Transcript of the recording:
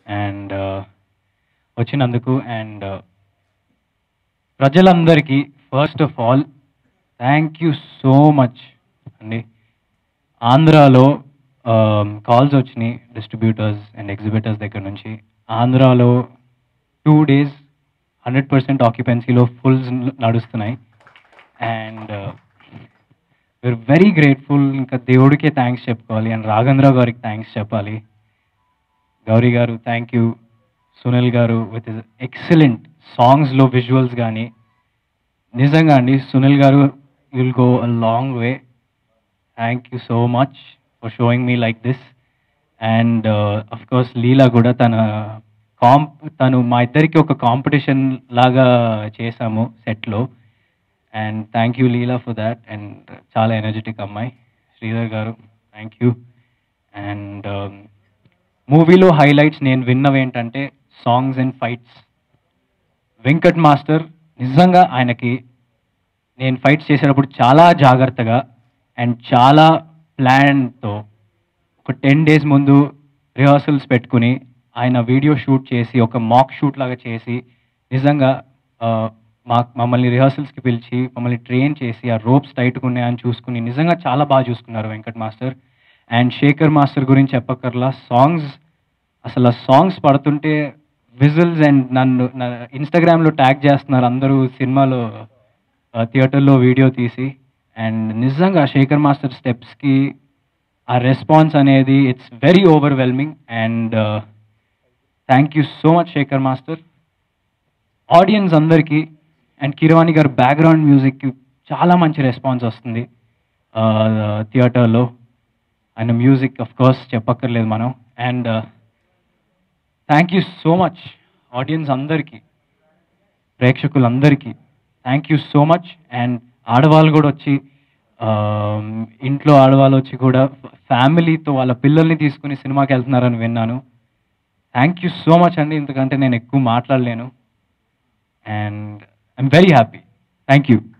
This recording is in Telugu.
అండ్ వచ్చినందుకు అండ్ ప్రజలందరికీ first of all thank you so much అండి ఆంధ్రాలో కాల్స్ వచ్చినాయి డిస్ట్రిబ్యూటర్స్ అండ్ ఎగ్జిబిటర్స్ దగ్గర నుంచి ఆంధ్రాలో టూ డేస్ హండ్రెడ్ పర్సెంట్ ఆక్యుపెన్సీలో ఫుల్స్ నడుస్తున్నాయి అండ్ వీఆర్ వెరీ గ్రేట్ఫుల్ ఇంకా దేవుడికే థ్యాంక్స్ చెప్పుకోవాలి అండ్ రాఘవేంద్ర గారికి థ్యాంక్స్ చెప్పాలి గౌరీ గారు థ్యాంక్ యూ సునీల్ గారు విత్ ఎక్సలెంట్ సాంగ్స్లో విజువల్స్ కానీ నిజంగా అండి సునీల్ గారు will go a long way thank you so much for showing me like this and of course Leela కూడా తన కాంప్ తను మా ఇద్దరికి ఒక కాంపిటీషన్ లాగా చేశాము సెట్లో and thank you Leela for that and చాలా ఎనర్జెటిక్ అమ్మాయి శ్రీధర్ గారు థ్యాంక్ యూ అండ్ మూవీలో హైలైట్స్ నేను విన్నవి ఏంటంటే songs and fights Venkat master నిజంగా ఆయనకి నేను ఫైట్స్ చేసేటప్పుడు చాలా జాగ్రత్తగా అండ్ చాలా ప్లాన్తో ఒక టెన్ డేస్ ముందు రిహార్సల్స్ పెట్టుకుని ఆయన వీడియో షూట్ చేసి ఒక మాక్ షూట్ లాగా చేసి నిజంగా ఆ, మా మమ్మల్ని రిహార్సల్స్కి పిలిచి మమ్మల్ని ట్రైన్ చేసి ఆ రోప్స్ టైట్గా ఉన్నాయని చూసుకుని నిజంగా చాలా బాగా చూసుకున్నారు Venkat master and Sekhar master గురించి చెప్పక్కర్లా సాంగ్స్ అసలు ఆ సాంగ్స్ పడుతుంటే విజిల్స్ అండ్ నన్ను ఇన్స్టాగ్రామ్లో ట్యాగ్ చేస్తున్నారు అందరూ సినిమాలో థియేటర్లో వీడియో తీసి అండ్ నిజంగా శేఖర్ మాస్టర్ స్టెప్స్కి ఆ రెస్పాన్స్ అనేది it's very overwhelming and thank you so much Sekhar master audience అందరికీ అండ్ కిరవాణి గారు బ్యాక్గ్రౌండ్ మ్యూజిక్కి చాలా మంచి రెస్పాన్స్ వస్తుంది థియేటర్లో ఆయన మ్యూజిక్ అఫ్ కోర్స్ చెప్పక్కర్లేదు మనం and thank you so much audience అందరికీ ప్రేక్షకులందరికీ thank you so much and ఆడవాళ్ళు కూడా వచ్చి ఆ, ఇంట్లో ఆడవాళ్ళు వచ్చి కూడా ఫ్యామిలీతో వాళ్ళ పిల్లల్ని తీసుకుని సినిమాకి వెళ్తున్నారని విన్నాను థ్యాంక్ యూ సో మచ్ అండి ఇంతకంటే నేను ఎక్కువ మాట్లాడలేను and I'm very happy thank you